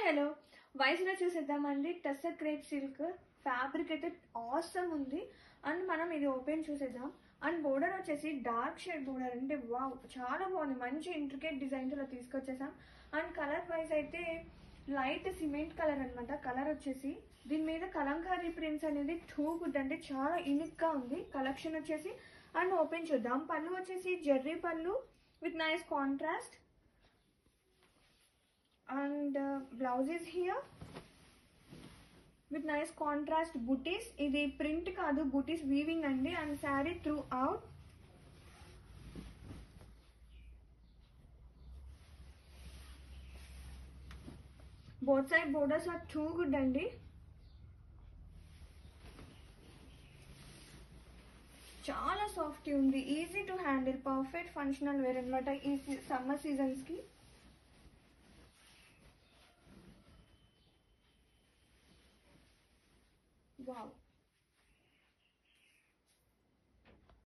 hello వయసులో చూసేద్దామండి tussar crepe silk fabric అయితే ఆసమ్ ఉంది అండ్ మనం ఇది ఓపెన్ చూసేద్దాం అండ్ బోర్డర్ వచ్చేసి డార్క్ షేడ్ బోర్డర్ అంటే వావ్ చాలా బాగుంది మంచి ఇంట్రికేట్ డిజైన్స్ ఇలా తీసుకొచ్చేసాం అండ్ కలర్ వైజ్ అయితే లైట్ సిమెంట్ కలర్ అన్నమాట కలర్ వచ్చేసి దీని మీద కలంకారీ ప్రింట్స్ అనేది టూ గుడ్ అంటే చాలా యూనిక్ గా ఉంది కలెక్షన్ వచ్చేసి అండ్ ఓపెన్ చూద్దాం పళ్ళు వచ్చేసి జెర్రీ పళ్ళు with nice contrast and blouse is here with nice contrast butis ఇది ప్రింట్ కాదు బుటీస్ వీవింగ్ అండి and sari throughout both side borders are too good అండి చాలా సాఫ్ట్ ఉంది easy to handle perfect functional wear అనమాట ఈ సమ్మర్ సీజన్స్ కి వావ్